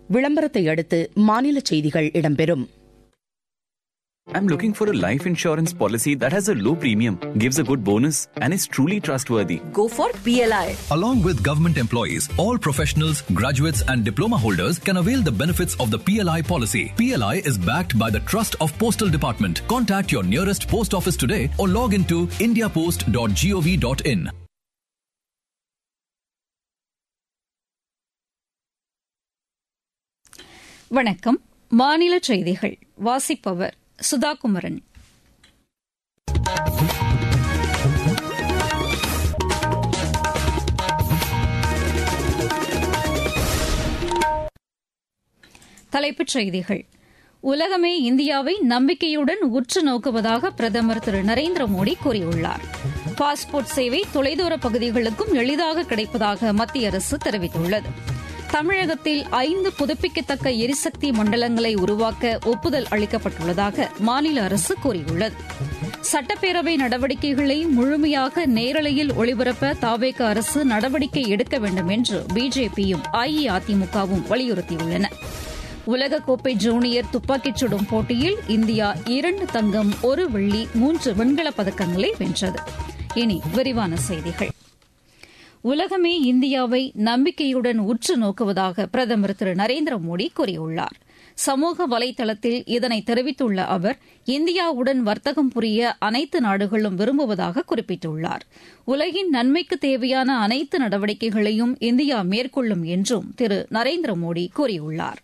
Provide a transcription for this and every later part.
விளம்பரத்தை அடுத்து மாநில செய்திகள் இடம்பெறும் I'm looking for a life insurance policy that has a low premium, gives a good bonus, and is truly trustworthy. Go for PLI. Along with government employees, all professionals, graduates, and diploma holders can avail the benefits of the PLI policy. PLI is backed by the Trust of Postal Department. Contact your nearest post office today or log into indiapost.gov.in. வணக்கம் மாநில செய்திகள் வாசிப்பவர் சுதாகுமரன் தலைப்புச் செய்திகள் உலகமே இந்தியாவை நம்பிக்கையுடன் உற்று நோக்குவதாக பிரதமர் திரு நரேந்திர மோடி கூறியுள்ளார் பாஸ்போர்ட் சேவை தொலைதூர பகுதிகளுக்கும் எளிதாக கிடைப்பதாக மத்திய அரசு தெரிவித்துள்ளது தமிழகத்தில் ஐந்து புதுப்பிக்கத்தக்க எரிசக்தி மண்டலங்களை உருவாக்க ஒப்புதல் அளிக்கப்பட்டுள்ளதாக மாநில அரசு கூறியுள்ளது சட்டப்பேரவை நடவடிக்கைகளை முழுமையாக நேரலையில் ஒளிபரப்ப தாவேக அரசு நடவடிக்கை எடுக்க வேண்டும் என்று பிஜேபியும் அஇஅதிமுகவும் வலியுறுத்தியுள்ளன உலகக்கோப்பை ஜூனியர் துப்பாக்கிச் சுடும் போட்டியில் இந்தியா இரண்டு தங்கம் ஒரு வெள்ளி மூன்று வெண்கலப் பதக்கங்களை வென்றது இனி விரிவான செய்திகள் உலகமே இந்தியாவை நம்பிக்கையுடன் உற்று நோக்குவதாக பிரதமர் திரு நரேந்திர மோடி கூறியுள்ளார் சமூக வலைதளத்தில் இதனை தெரிவித்துள்ள அவர் இந்தியாவுடன் வர்த்தகம் புரிய அனைத்து நாடுகளும் விரும்புவதாக குறிப்பிட்டுள்ளார் உலகின் நன்மைக்கு தேவையான அனைத்து நடவடிக்கைகளையும் இந்தியா மேற்கொள்ளும் என்றும் திரு நரேந்திர மோடி கூறியுள்ளார்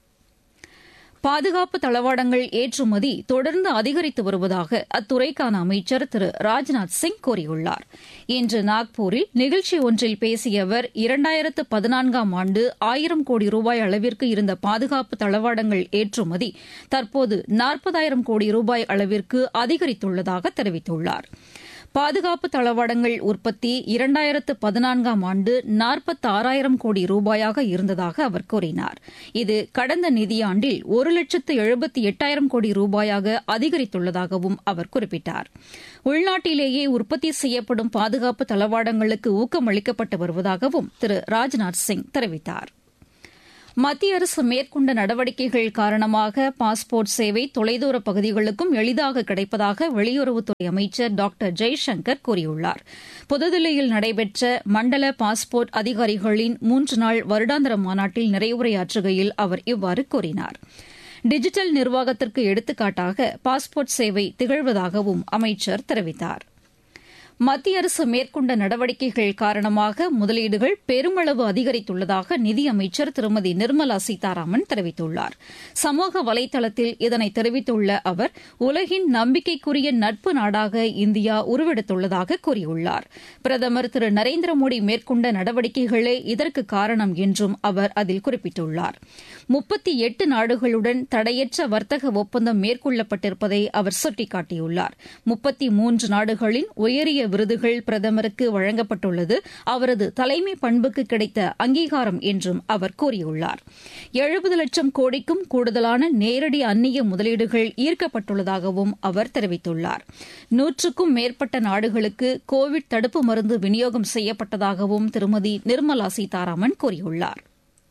பாதுகாப்பு தளவாடங்கள் ஏற்றுமதி தொடர்ந்து அதிகரித்து வருவதாக அத்துறைக்கான அமைச்சர் திரு ராஜ்நாத் சிங் கூறியுள்ளார் இன்று நாக்பூரில் நிகழ்ச்சி ஒன்றில் பேசிய அவர் இரண்டாயிரத்து பதினான்காம் ஆண்டு ஆயிரம் கோடி ரூபாய் அளவிற்கு இருந்த பாதுகாப்பு தளவாடங்கள் ஏற்றுமதி தற்போது நாற்பதாயிரம் கோடி ரூபாய் அளவிற்கு அதிகரித்துள்ளதாக தெரிவித்துள்ளாா் பாதுகாப்பு தளவாடங்கள் உற்பத்தி இரண்டாயிரத்து பதினான்காம் ஆண்டு நாற்பத்தாறாயிரம் கோடி ரூபாயாக இருந்ததாக அவர் கூறினார் இது கடந்த நிதியாண்டில் ஒரு லட்சத்து எழுபத்தி எட்டாயிரம் கோடி ரூபாயாக அதிகரித்துள்ளதாகவும் அவர் குறிப்பிட்டார் உள்நாட்டிலேயே உற்பத்தி செய்யப்படும் பாதுகாப்பு தளவாடங்களுக்கு ஊக்கம் அளிக்கப்பட்டு வருவதாகவும் திரு ராஜ்நாத் சிங் தெரிவித்தாா் மத்திய அரசு மேற்கொண்ட நடவடிக்கைகள் காரணமாக பாஸ்போர்ட் சேவை தொலைதூர பகுதிகளுக்கும் எளிதாக கிடைப்பதாக வெளியுறவுத்துறை அமைச்சர் டாக்டர் ஜெய்சங்கர் கூறியுள்ளார் புதுதில்லியில் நடைபெற்ற மண்டல பாஸ்போர்ட் அதிகாரிகளின் மூன்று நாள் வருடாந்திர மாநாட்டில் நிறைவுரையாற்றுகையில் அவர் இவ்வாறு கூறினார் டிஜிட்டல் நிர்வாகத்திற்கு எடுத்துக்காட்டாக பாஸ்போர்ட் சேவை திகழ்வதாகவும் அமைச்சர் தெரிவித்தார் மத்திய அரசு மேற்கொண்ட நடவடிக்கைகள் காரணமாக முதலீடுகள் பெருமளவு அதிகரித்துள்ளதாக நிதியமைச்சர் திருமதி நிர்மலா சீதாராமன் தெரிவித்துள்ளார் சமூக வலைதளத்தில் இதனை தெரிவித்துள்ள அவர் உலகின் நம்பிக்கைக்குரிய நட்பு நாடாக இந்தியா உருவெடுத்துள்ளதாக கூறியுள்ளார் பிரதமர் திரு நரேந்திர மோடி மேற்கொண்ட நடவடிக்கைகளே இதற்கு காரணம் என்றும் அவர் அதில் குறிப்பிட்டுள்ளார் முப்பத்தி எட்டு நாடுகளுடன் தடையற்ற வர்த்தக ஒப்பந்தம் மேற்கொள்ளப்பட்டிருப்பதை அவர் சுட்டிக்காட்டியுள்ளார் முப்பத்தி மூன்று நாடுகளின் உயரிய விருதுகள் பிரதமருக்கு வழங்கப்பட்டுள்ளது அவரது தலைமை பண்புக்கு கிடைத்த அங்கீகாரம் என்றும் அவர் கூறியுள்ளார் எழுபது லட்சம் கோடிக்கும் கூடுதலான நேரடி அந்நிய முதலீடுகள் ஈர்க்கப்பட்டுள்ளதாகவும் அவர் தெரிவித்துள்ளார் நூற்றுக்கும் மேற்பட்ட நாடுகளுக்கு கோவிட் தடுப்பு மருந்து விநியோகம் செய்யப்பட்டதாகவும் திருமதி நிர்மலா சீதாராமன் கூறியுள்ளார்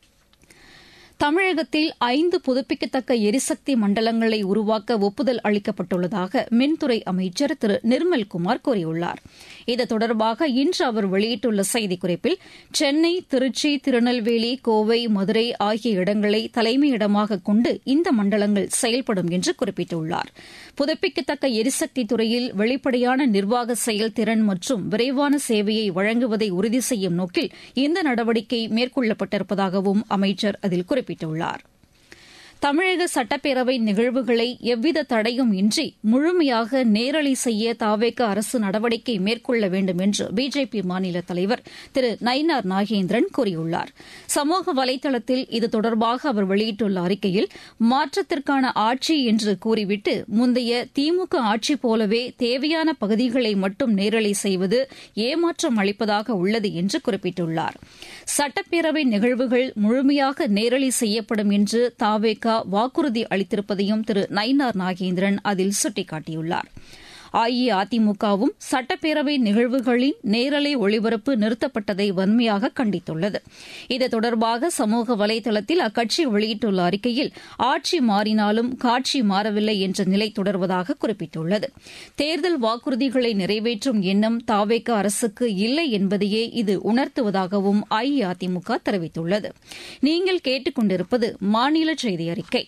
தமிழகத்தில் ஐந்து புதுப்பிக்கத்தக்க எரிசக்தி மண்டலங்களை உருவாக்க ஒப்புதல் அளிக்கப்பட்டுள்ளதாக மின்துறை அமைச்சர் திரு நிர்மல்குமார் கூறியுள்ளார் இது தொடர்பாக இன்று அவர் வெளியிட்டுள்ள செய்திக்குறிப்பில் சென்னை திருச்சி திருநெல்வேலி கோவை மதுரை ஆகிய இடங்களை தலைமையிடமாக கொண்டு இந்த மண்டலங்கள் செயல்படும் என்று குறிப்பிட்டுள்ளார் புதுப்பிக்கத்தக்க எரிசக்தி துறையில் வெளிப்படையான நிர்வாக செயல்திறன் மற்றும் விரைவான சேவையை வழங்குவதை உறுதி செய்யும் நோக்கில் இந்த நடவடிக்கை மேற்கொள்ளப்பட்டிருப்பதாகவும் அமைச்சர் அதில் குறிப்பிட்டுள்ளார் தமிழக சட்டப்பேரவை நிகழ்வுகளை எவ்வித தடையும் இன்றி முழுமையாக நேரலை செய்ய தாவேக அரசு நடவடிக்கை மேற்கொள்ள வேண்டும் என்று பிஜேபி மாநில தலைவர் திரு நயினார் நாகேந்திரன் கூறியுள்ளார் சமூக வலைதளத்தில் இது தொடர்பாக அவர் வெளியிட்டுள்ள அறிக்கையில் மாற்றத்திற்கான ஆட்சி என்று கூறிவிட்டு முந்தைய திமுக ஆட்சி போலவே தேவையான பகுதிகளை மட்டும் நேரலை செய்வது ஏமாற்றம் அளிப்பதாக உள்ளது என்று குறிப்பிட்டுள்ளார் சட்டப்பேரவை நிகழ்வுகள் முழுமையாக நேரலை செய்யப்படும் என்று தாவேக வாக்குறுதி அளித்திருப்பதையும் திரு நயினார் நாகேந்திரன் அதில் சுட்டிக்காட்டியுள்ளார் அஇஅதிமுகவும் சட்டப்பேரவை நிகழ்வுகளின் நேரலை ஒளிபரப்பு நிறுத்தப்பட்டதை வன்மையாக கண்டித்துள்ளது இது தொடர்பாக சமூக வலைதளத்தில் அக்கட்சி வெளியிட்டுள்ள அறிக்கையில் ஆட்சி மாறினாலும் காட்சி மாறவில்லை என்ற நிலை தொடர்வதாக குறிப்பிட்டுள்ளது தேர்தல் வாக்குறுதிகளை நிறைவேற்றும் எண்ணம் தாவேக அரசுக்கு இல்லை என்பதையே இது உணர்த்துவதாகவும் அஇஅதிமுக தெரிவித்துள்ளது நீங்கள் கேட்டுக் கொண்டிருப்பது மாநில செய்தி அறிக்கை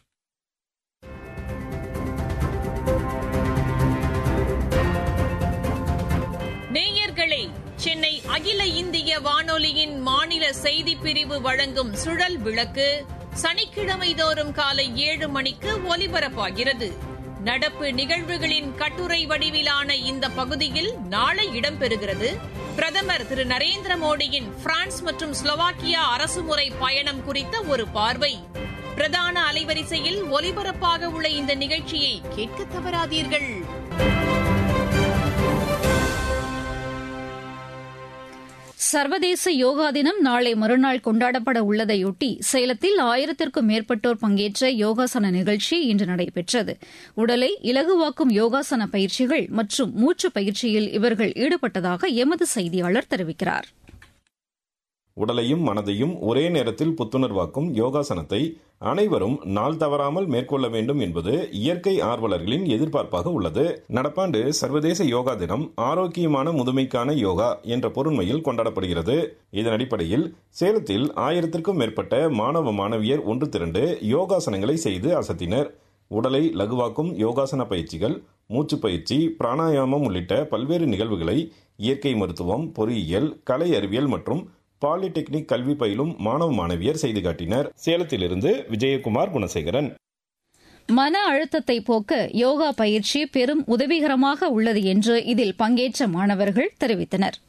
நேயர்களே சென்னை அகில இந்திய வானொலியின் மாநில செய்திப் பிரிவு வழங்கும் சுழல் விளக்கு சனிக்கிழமை தோறும் காலை ஏழு மணிக்கு ஒலிபரப்பாகிறது நடப்பு நிகழ்வுகளின் கட்டுரை வடிவிலான இந்த பகுதியில் நாளை இடம்பெறுகிறது பிரதமர் திரு நரேந்திர மோடியின் பிரான்ஸ் மற்றும் ஸ்லோவாக்கியா அரசுமுறை பயணம் குறித்த ஒரு பார்வை பிரதான அலைவரிசையில் ஒலிபரப்பாக உள்ள இந்த நிகழ்ச்சியை கேட்க தவறாதீர்கள் சர்வதேச யோகா தினம் நாளை மறுநாள் கொண்டாடப்பட உள்ளதையொட்டி சேலத்தில் ஆயிரத்திற்கும் மேற்பட்டோர் பங்கேற்ற யோகாசன நிகழ்ச்சி இன்று நடைபெற்றது உடலை இலகுவாக்கும் யோகாசன பயிற்சிகள் மற்றும் மூச்சு பயிற்சியில் இவர்கள் ஈடுபட்டதாக எமது செய்தியாளர் தெரிவிக்கிறார் உடலையும் மனதையும் ஒரே நேரத்தில் புத்துணர்வாக்கும் யோகாசனத்தை அனைவரும் நாள் தவறாமல் மேற்கொள்ள வேண்டும் என்பது இயற்கை ஆர்வலர்களின் எதிர்பார்ப்பாக உள்ளது நடப்பாண்டு சர்வதேச யோகா தினம் ஆரோக்கியமான முதுமைக்கான யோகா என்ற பொருண்மையில் கொண்டாடப்படுகிறது இதன் அடிப்படையில் சேலத்தில் ஆயிரத்திற்கும் மேற்பட்ட மாணவ மாணவியர் ஒன்று திரண்டு யோகாசனங்களை செய்து அசத்தினர் உடலை லகுவாக்கும் யோகாசன பயிற்சிகள் மூச்சு பயிற்சி பிராணாயாமம் உள்ளிட்ட பல்வேறு நிகழ்வுகளை இயற்கை மருத்துவம் பொறியியல் கலை அறிவியல் மற்றும் பாலிடெக்னிக் கல்வி பயிலும் மாணவ மாணவியர் செய்து காட்டினர் சேலத்திலிருந்து விஜயகுமார் குணசேகரன் மன அழுத்தத்தை போக்க யோகா பயிற்சி பெரும் உதவிகரமாக உள்ளது என்று இதில் பங்கேற்ற மாணவர்கள் தெரிவித்தனர்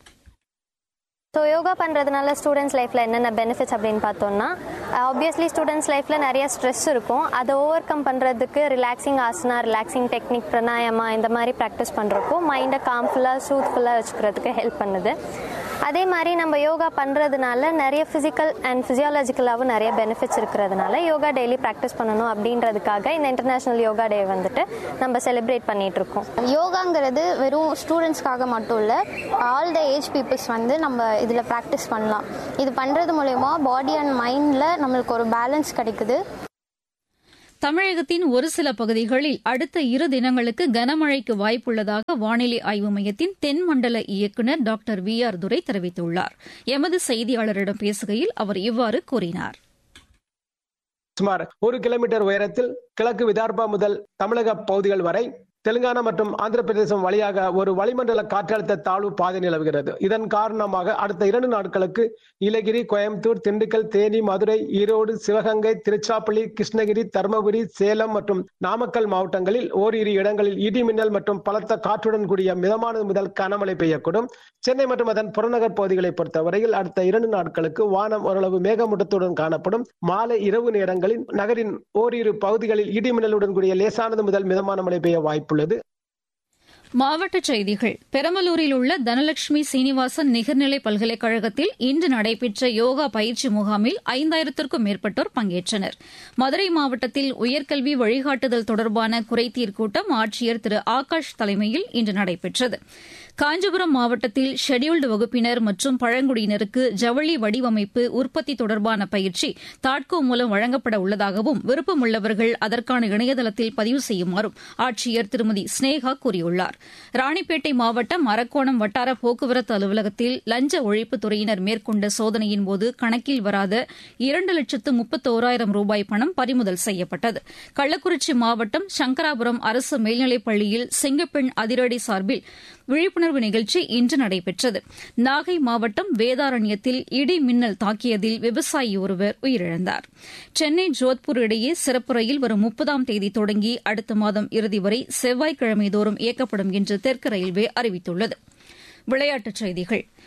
ஸோ யோகா பண்ணுறதுனால ஸ்டூடெண்ட்ஸ் லைஃப்பில் என்னென்ன பெனிஃபிட்ஸ் அப்படின்னு பார்த்தோம்னா ஆப்வியஸ்லி ஸ்டூடெண்ட்ஸ் லைஃப்பில் நிறைய ஸ்ட்ரெஸ் இருக்கும் அதை ஓவர் கம் பண்ணுறதுக்கு relaxing asana relaxing technique pranayama இந்த மாதிரி ப்ராக்டிஸ் பண்ணுறப்போ மைண்டை காம்ஃபுல்லாக சூத்ஃபுல்லாக வச்சுக்கிறதுக்கு ஹெல்ப் பண்ணுது அதே மாதிரி நம்ம யோகா பண்ணுறதுனால நிறைய ஃபிசிக்கல் அண்ட் ஃபிசியாலஜிக்கலாகவும் நிறைய பெனிஃபிட்ஸ் இருக்கிறதுனால யோகா டெய்லி ப்ராக்டிஸ் பண்ணணும் அப்படின்றதுக்காக இந்த இன்டர்நேஷ்னல் யோகா டே வந்துட்டு நம்ம செலிப்ரேட் பண்ணிட்டு இருக்கோம் யோகாங்கிறது வெறும் ஸ்டூடெண்ட்ஸ்க்காக மட்டும் இல்லை ஆல் த ஏஜ் பீப்புள்ஸ் வந்து நம்ம இதில் ப்ராக்டிஸ் பண்ணலாம் இது பண்ணுறது மூலயமா பாடி அண்ட் மைண்டில் நம்மளுக்கு ஒரு பேலன்ஸ் கிடைக்குது தமிழகத்தின் ஒரு சில பகுதிகளில் அடுத்த இரு தினங்களுக்கு கனமழைக்கு வாய்ப்புள்ளதாக வானிலை ஆய்வு மையத்தின் தென்மண்டல இயக்குநர் டாக்டர் வி ஆர் துரை தெரிவித்துள்ளார் எமது செய்தியாளரிடம் பேசுகையில் அவர் இவ்வாறு கூறினார் சுமார் ஒரு கிலோமீட்டர் உயரத்தில் கிழக்கு விதார்பா முதல் தமிழக பகுதிகள் வரை தெலுங்கானா மற்றும் ஆந்திர பிரதேசம் வழியாக ஒரு வளிமண்டல காற்றழுத்த தாழ்வு பாதை நிலவுகிறது இதன் காரணமாக அடுத்த இரண்டு நாட்களுக்கு நீலகிரி கோயம்புத்தூர் திண்டுக்கல் தேனி மதுரை ஈரோடு சிவகங்கை திருச்சாப்பள்ளி கிருஷ்ணகிரி தருமபுரி சேலம் மற்றும் நாமக்கல் மாவட்டங்களில் ஓரிரு இடங்களில் இடி மின்னல் மற்றும் பலத்த காற்றுடன் கூடிய மிதமானது முதல் கனமழை பெய்யக்கூடும் சென்னை மற்றும் அதன் புறநகர் பகுதிகளை பொறுத்தவரையில் அடுத்த இரண்டு நாட்களுக்கு வானம் ஓரளவு மேகமூட்டத்துடன் காணப்படும் மாலை இரவு நேரங்களில் நகரின் ஓரிரு பகுதிகளில் இடி மின்னலுடன் கூடிய லேசானது முதல் மிதமான மழை பெய்ய வாய்ப்புள்ளது மாவட்டச் செய்திகள் பெரம்பலூரில் உள்ள தனலட்சுமி சீனிவாசன் நிகர்நிலை பல்கலைக்கழகத்தில் இன்று நடைபெற்ற யோகா பயிற்சி முகாமில் ஐந்தாயிரத்திற்கும் மேற்பட்டோர் பங்கேற்றனர் மதுரை மாவட்டத்தில் உயர்கல்வி வழிகாட்டுதல் தொடர்பான குறைதீர் கூட்டம் ஆட்சியர் திரு ஆகாஷ் தலைமையில் இன்று நடைபெற்றது காஞ்சிபுரம் மாவட்டத்தில் ஷெட்யூல்டு வகுப்பினர் மற்றும் பழங்குடியினருக்கு ஜவுளி வடிவமைப்பு உற்பத்தி தொடர்பான பயிற்சி தாட்கோ மூலம் வழங்கப்பட உள்ளதாகவும் விருப்பமுள்ளவர்கள் அதற்கான இணையதளத்தில் பதிவு செய்யுமாறும் ஆட்சியர் திருமதி ஸ்னேகா கூறியுள்ளார் ராணிப்பேட்டை மாவட்டம் அரக்கோணம் வட்டார போக்குவரத்து அலுவலகத்தில் லஞ்ச ஒழிப்புத் துறையினர் மேற்கொண்ட சோதனையின்போது கணக்கில் வராத இரண்டு லட்சத்து முப்பத்தோராயிரம் ரூபாய் பணம் பறிமுதல் செய்யப்பட்டது கள்ளக்குறிச்சி மாவட்டம் சங்கராபுரம் அரசு மேல்நிலைப் பள்ளியில் சிங்கப்பெண் அதிரடி சார்பில் விழிப்புணர்வு நிகழ்ச்சி இன்று நடைபெற்றது நாகை மாவட்டம் வேதாரண்யத்தில் இடி மின்னல் தாக்கியதில் விவசாயி ஒருவர் உயிரிழந்தார் சென்னை ஜோத்பூர் இடையே சிறப்பு ரயில் வரும் முப்பதாம் தேதி தொடங்கி அடுத்த மாதம் இறுதி வரை செவ்வாய்க்கிழமை தோறும் இயக்கப்படும் என்று தெற்கு ரயில்வே அறிவித்துள்ளது விளையாட்டுச் செய்திகள்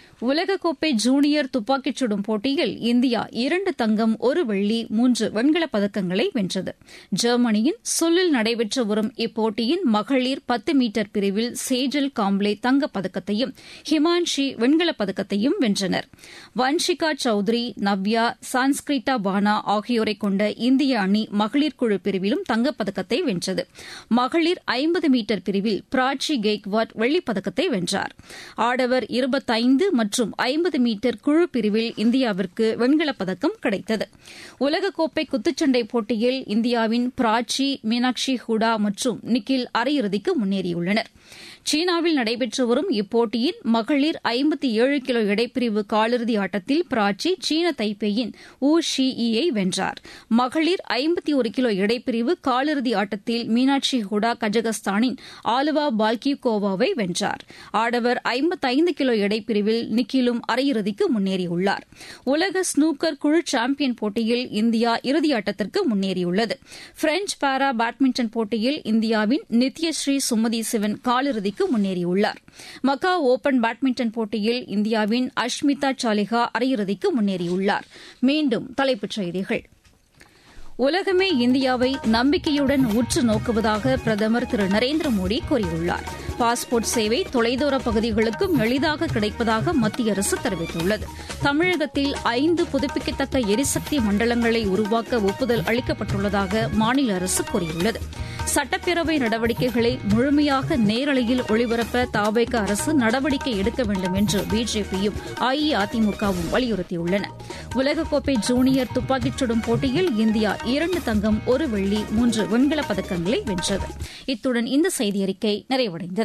உலகக்கோப்பை ஜூனியர் துப்பாக்கிச் சுடும் போட்டியில் இந்தியா இரண்டு தங்கம் ஒரு வெள்ளி மூன்று வெண்கலப் பதக்கங்களை வென்றது ஜெர்மனியின் சுல்லில் நடைபெற்று வரும் இப்போட்டியின் மகளிர் பத்து மீட்டர் பிரிவில் சேஜல் காம்ப்ளே தங்கப் பதக்கத்தையும் ஹிமான்ஷி வெண்கலப் பதக்கத்தையும் வென்றனர் வன்ஷிகா சௌத்ரி நவ்யா சான்ஸ்கிரிட்டா பானா ஆகியோரை கொண்ட இந்திய அணி மகளிர் குழு பிரிவிலும் தங்கப்பதக்கத்தை வென்றது மகளிர் ஐம்பது மீட்டர் பிரிவில் பிராச்சி கெய்க்வாட் வெள்ளிப் பதக்கத்தை வென்றார் ஆடவர் இருபத்தைந்து மற்றும் ஐம்பது மீட்டர் குழு பிரிவில் இந்தியாவிற்கு வெண்கலப் பதக்கம் கிடைத்தது உலகக்கோப்பை குத்துச்சண்டை போட்டியில் இந்தியாவின் பிராச்சி மீனாட்சி ஹூடா மற்றும் நிக்கில் அரையிறுதிக்கு முன்னேறியுள்ளனர் சீனாவில் நடைபெற்று வரும் இப்போட்டியின் மகளிர் ஐம்பத்தி ஏழு கிலோ எடைப்பிரிவு காலிறுதி ஆட்டத்தில் பிராச்சி சீன தைப்பேயின் ஊ ஷி யை வென்றார் மகளிர் ஐம்பத்தி ஒரு கிலோ எடைப்பிரிவு காலிறுதி ஆட்டத்தில் மீனாட்சி ஹுடா கஜகஸ்தானின் ஆலுவா பால்கிகோவாவை வென்றார் ஆடவர் ஐம்பத்தைந்து கிலோ எடைப்பிரிவில் நிக்கிலும் அரையிறுதிக்கு முன்னேறியுள்ளார் உலக ஸ்னூக்கர் குழு சாம்பியன் போட்டியில் இந்தியா இறுதியாட்டத்திற்கு முன்னேறியுள்ளது பிரெஞ்ச் பாரா பேட்மிண்டன் போட்டியில் இந்தியாவின் நித்யஸ்ரீ சுமதி சிவன் காலிறுதிக்கு முன்னேறியுள்ளார் மக்கா ஓபன் பேட்மிண்டன் போட்டியில் இந்தியாவின் அஷ்மிதா சாலிஹா அரையிறுதிக்கு முன்னேறியுள்ளார் மீண்டும் தலைப்புச் செய்திகள் உலகமே இந்தியாவை நம்பிக்கையுடன் உற்று நோக்குவதாக பிரதமர் திரு நரேந்திர மோடி கூறியுள்ளார் பாஸ்போர்ட் சேவை தொலைதூர பகுதிகளுக்கும் எளிதாக கிடைப்பதாக மத்திய அரசு தெரிவித்துள்ளது தமிழகத்தில் ஐந்து புதுப்பிக்கத்தக்க எரிசக்தி மண்டலங்களை உருவாக்க ஒப்புதல் அளிக்கப்பட்டுள்ளதாக மாநில அரசு கூறியுள்ளது சட்டப்பேரவை நடவடிக்கைகளை முழுமையாக நேரலையில் ஒளிபரப்ப தாவேக அரசு நடவடிக்கை எடுக்க வேண்டும் என்று பிஜேபியும் அஇஅதிமுகவும் வலியுறுத்தியுள்ளன உலகக்கோப்பை ஜூனியர் துப்பாக்கிச் சுடும் போட்டியில் இந்தியா இரண்டு தங்கம் ஒரு வெள்ளி மூன்று வெண்கலப் பதக்கங்களை வென்றது இத்துடன் இந்த செய்தியறிக்கை நிறைவடைந்தது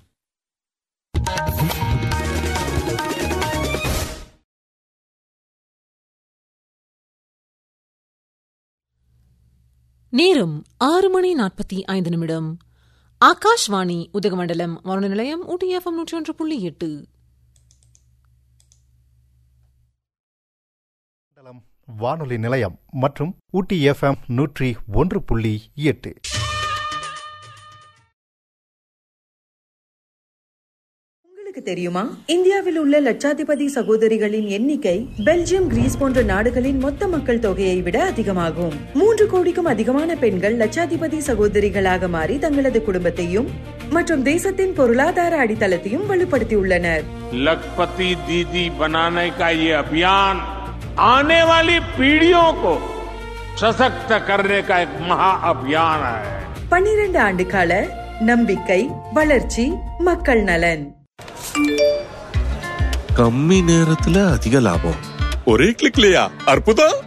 நேரம் ஆறு மணி நாற்பத்தி ஐந்து நிமிடம் ஆகாஷ்வாணி உதகமண்டலம் வானொலி நிலையம் ஊட்டி எஃப்எம் நூற்றி ஒன்று புள்ளி எட்டு வானொலி நிலையம் மற்றும் ஊட்டி எஃப்எம் நூற்றி ஒன்று புள்ளி எட்டு உங்களுக்கு தெரியுமா இந்தியாவில் உள்ள லட்சாதிபதி சகோதரிகளின் எண்ணிக்கை பெல்ஜியம் கிரீஸ் போன்ற நாடுகளின் மொத்த மக்கள் தொகையை விட அதிகமாகும் மூன்று கோடிக்கும் அதிகமான பெண்கள் லட்சாதிபதி சகோதரிகளாக மாறி தங்களது குடும்பத்தையும் மற்றும் தேசத்தின் பொருளாதார அடித்தளத்தையும் வலுப்படுத்தியுள்ளனர் लखपति दीदी बनाने का ये अभियान आने वाली पीढ़ियों को सशक्त करने का एक महा अभियान है பன்னிரண்டு ஆண்டு கால நம்பிக்கை வளர்ச்சி மக்கள் நலன் கம்மி நேரத்துல அதிக லாபம் ஒரே கிளிக்லயா அற்புதம்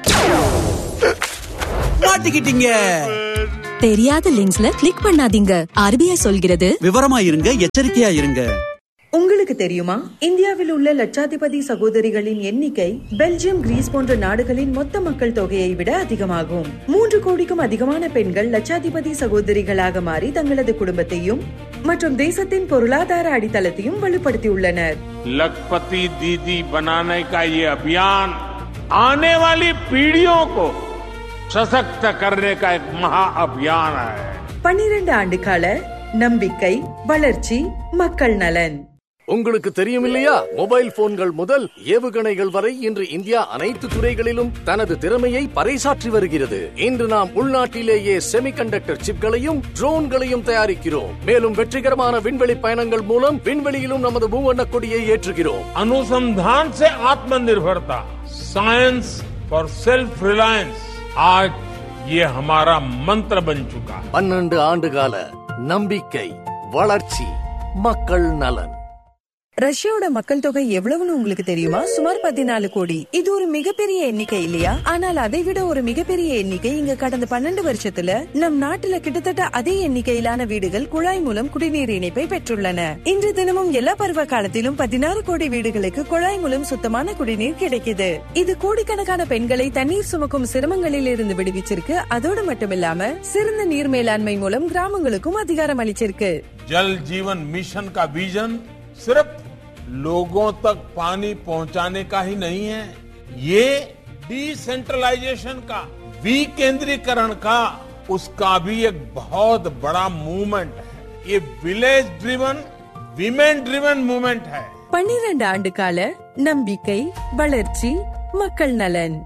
மாட்டிக்கிட்டீங்க தெரியாத லிங்க்ஸ்ல கிளிக் பண்ணாதீங்க ஆர்பிஐ சொல்கிறது விவரமா இருங்க எச்சரிக்கையா இருங்க உங்களுக்கு தெரியுமா இந்தியாவில் உள்ள லட்சாதிபதி சகோதரிகளின் எண்ணிக்கை பெல்ஜியம் கிரீஸ் போன்ற நாடுகளின் மொத்த மக்கள் தொகையை விட அதிகமாகும் மூன்று கோடிக்கும் அதிகமான பெண்கள் லட்சாதிபதி சகோதரிகளாக மாறி தங்களது குடும்பத்தையும் மற்றும் தேசத்தின் பொருளாதார அடித்தளத்தையும் வலுப்படுத்தியுள்ளனர் लखपति दीदी बनाने का ये अभियान आने वाली पीढ़ियों को सशक्त करने का एक महा अभियान है பன்னிரண்டு ஆண்டு கால நம்பிக்கை வளர்ச்சி மக்கள் நலன் உங்களுக்கு தெரியும் இல்லையா மொபைல் போன்கள் முதல் ஏவுகணைகள் வரை இன்று இந்தியா அனைத்து துறைகளிலும் தனது திறமையை பறைசாற்றி வருகிறது இன்று நாம் உள்நாட்டிலேயே செமிகண்டக்டர் சிப்களையும் ட்ரோன்களையும் தயாரிக்கிறோம் மேலும் வெற்றிகரமான விண்வெளி பயணங்கள் மூலம் விண்வெளியிலும் நமது மூவண்ண கொடியை ஏற்றுகிறோம் अनुसंधान से आत्मनिर्भरता साइंस फॉर सेल्फ रिलायंस आज ये हमारा मंत्र बन चुका है பன்னெண்டு ஆண்டு கால நம்பிக்கை வளர்ச்சி மக்கள் நலன் ரஷ்யாவோட மக்கள் தொகை எவ்வளவுன்னு உங்களுக்கு தெரியுமா சுமார் பதினாலு கோடி இது ஒரு மிகப்பெரிய எண்ணிக்கை இல்லையா ஆனால் அதை விட ஒரு மிகப்பெரிய எண்ணிக்கை இங்க கடந்த பன்னெண்டு வருஷத்துல நம் நாட்டுல கிட்டத்தட்ட அதே எண்ணிக்கையிலான வீடுகள் குழாய் மூலம் குடிநீர் இணைப்பை பெற்றுள்ளன இன்று தினமும் எல்லா பருவ காலத்திலும் பதினாறு கோடி வீடுகளுக்கு குழாய் மூலம் சுத்தமான குடிநீர் கிடைக்குது இது கோடிக்கணக்கான பெண்களை தண்ணீர் சுமக்கும் சிரமங்களில் இருந்து விடுவிச்சிருக்கு அதோடு மட்டுமில்லாம சிறந்த நீர் மேலாண்மை மூலம் கிராமங்களுக்கும் அதிகாரம் அளிச்சிருக்கு जल जीवन मिशन का विजन सिर्फ लोगों तक पानी पहुंचाने का ही नहीं है ये डिसेंट्रलाइजेशन का विकेंद्रीकरण का उसका भी एक बहुत बड़ा मूवमेंट है ये village driven women driven movement है பன்னிரண்டு ஆண்டு கால நம்பிக்கை வளர்ச்சி மக்கள் நலன்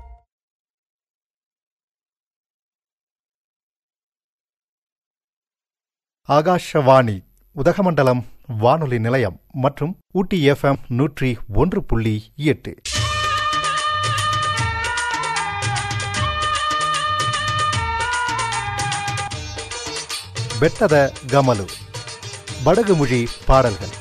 ஆகாஷவாணி உதகமண்டலம் வானொலி நிலையம் மற்றும் ஊட்டி எஃப்எம் நூற்றி ஒன்று புள்ளி எட்டு பெட்டத கமலு படகுமொழி பாடல்கள்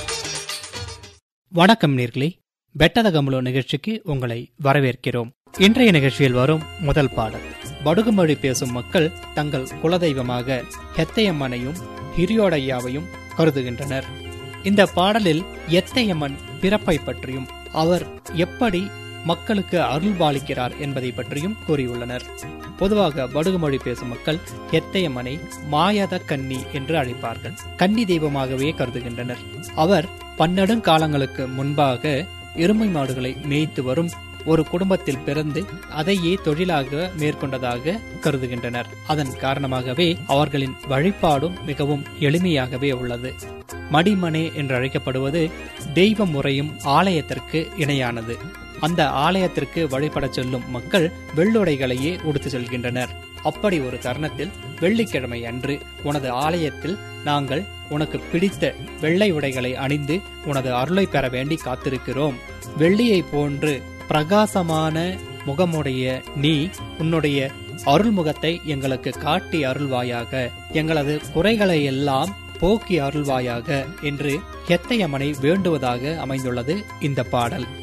வணக்கம் நேர்களே பெட்டத கமலு நிகழ்ச்சிக்கு உங்களை வரவேற்கிறோம் இன்றைய நிகழ்ச்சியில் வரும் முதல் பாடல் படுகுமொழி பேசும் மக்கள் தங்கள் குலதெய்வமாக ஹெத்தையம்மனையும் ஹிரியோடையாவையும் கருதுகின்றனர் இந்த பாடலில் எத்தையம்மன் பிறப்பை பற்றியும் அவர் எப்படி மக்களுக்கு அருள்பாலிக்கிறார் என்பதை பற்றியும் கூறியுள்ளனர் பொதுவாக படுகுமொழி பேசும் மக்கள் எத்தையம்மனை மாயாத கன்னி என்று அழைப்பார்கள் கன்னி தெய்வமாகவே கருதுகின்றனர் அவர் பன்னெடுங்காலங்களுக்கு முன்பாக எருமை மாடுகளை மேய்த்து வரும் ஒரு குடும்பத்தில் பிறந்து அதையே தொழிலாக மேற்கொண்டதாக கருதுகின்றனர் அதன் காரணமாகவே அவர்களின் வழிபாடும் மிகவும் எளிமையாகவே உள்ளது மடிமனே என்று அழைக்கப்படுவது தெய்வ முறையும் ஆலயத்திற்கு இணையானது அந்த ஆலயத்திற்கு வழிபடச் செல்லும் மக்கள் வெள்ளுடைகளையே உடுத்து செல்கின்றனர் அப்படி ஒரு தருணத்தில் வெள்ளிக்கிழமை அன்று உனது ஆலயத்தில் நாங்கள் உனக்கு பிடித்த வெள்ளை உடைகளை அணிந்து உனது அருளை பெற வேண்டி காத்திருக்கிறோம் வெள்ளியை போன்று பிரகாசமான முகமுடைய நீ உன்னுடைய அருள்முகத்தை எங்களுக்கு காட்டி அருள்வாயாக எங்களது குறைகளை எல்லாம் போக்கி அருள்வாயாக என்று எத்தையம்மனை வேண்டுவதாக அமைந்துள்ளது இந்த பாடல்